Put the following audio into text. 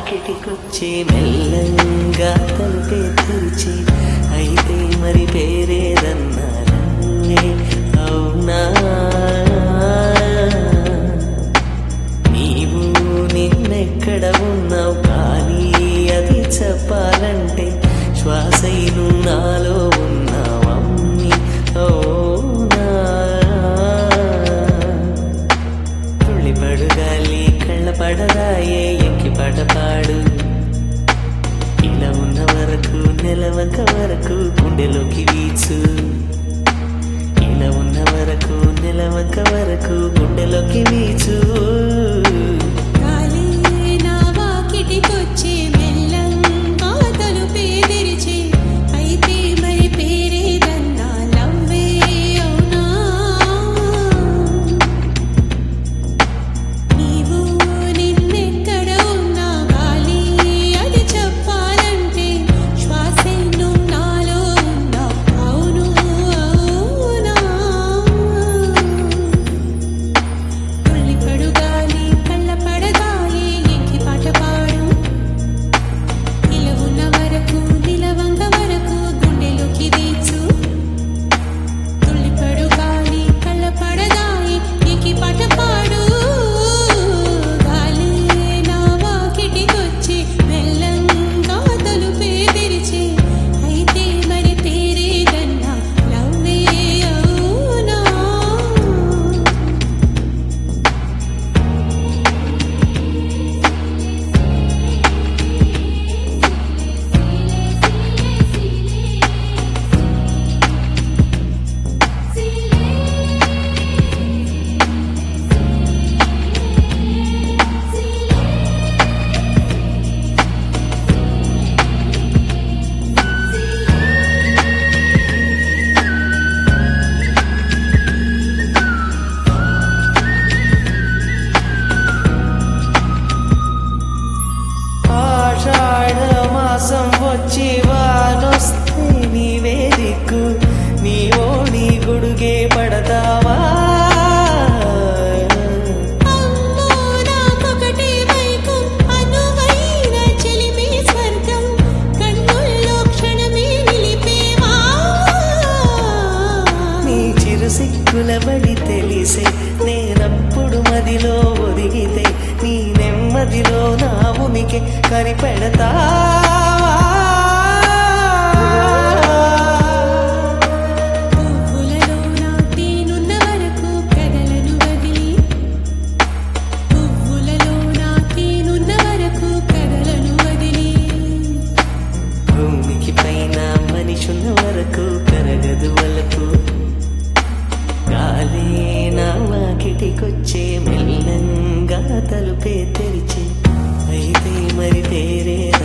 వాకిటికొచ్చే మెల్లంగా తలుపే తెరిచి అయితే మరి పేరేదన్నారే అవునా నీవు నిన్నెక్కడ ఉన్నావు కానీ అది చెప్పాలంటే శ్వాసైను నాలో ఉన్నావమ్మి అవునా తుళ్ళిపడు గాలి కళ్ళ పడరాయే ఎక్కి పాట పాడు ఇలా ఉన్న వరకు నెలవంక వరకు గుండెలోకి వీచు ఇలా ఉన్న వరకు నెలవంక వరకు గుండెలోకి వీచు గాలి నా వాకిటికొచ్చే మెల్లంగా తలుపే తెరిచి అయితే మరి పేరేదన్నా లవ్వే అవునా నీవు నిన్నెక్కడ ఉన్నా గాలి అది చెప్పాలంటే శ్వాసే నువ్వు నాలో ఉన్నా అవును అవునా తుళ్ళిపడు గాలి కళ్ళ పడదాయి ఎక్కి పాట పాడు నిలవున్న వరకు నిలవంగ వరకు గుండెలోకి వీచు తుళ్ళిపడు గాలి కళ్ళ పడదాయి ఎక్కి పాట పాడు గాలి నా వాకిటికొచ్చి మెల్లంగా తలుపే తెరిచి అయితే మరి పేరేదన్నా లవ్వే అవునా ఆషాఢ మాసం వచ్చి వానొస్తే నీవే దిక్కు నీ ఓణి గుడుగే పడతావా అమ్మో నాకొకటే వైకం అనువైన చెలిమే స్వర్గం కన్నుల్లో క్షణమే నిలిపేవా నీ చిరు సిక్కుల బడి తెలిసే నేనప్పుడు మదిలో ఒదిగితే నీ నెమ్మదిలో నా ఉనికి కనిపెడతా పువ్వులలో నా తేనున్న వరకు కదలను వదిలి పువ్వులలో నా తేనున్న వరకు కదలను వదిలి భూమికి పైన మనిషున్న వరకు కరగదు వలకు గాలే నా వాకిటికొచ్చే మెల్లంగా తలుపే తెరిచి అయితే మరి పేరే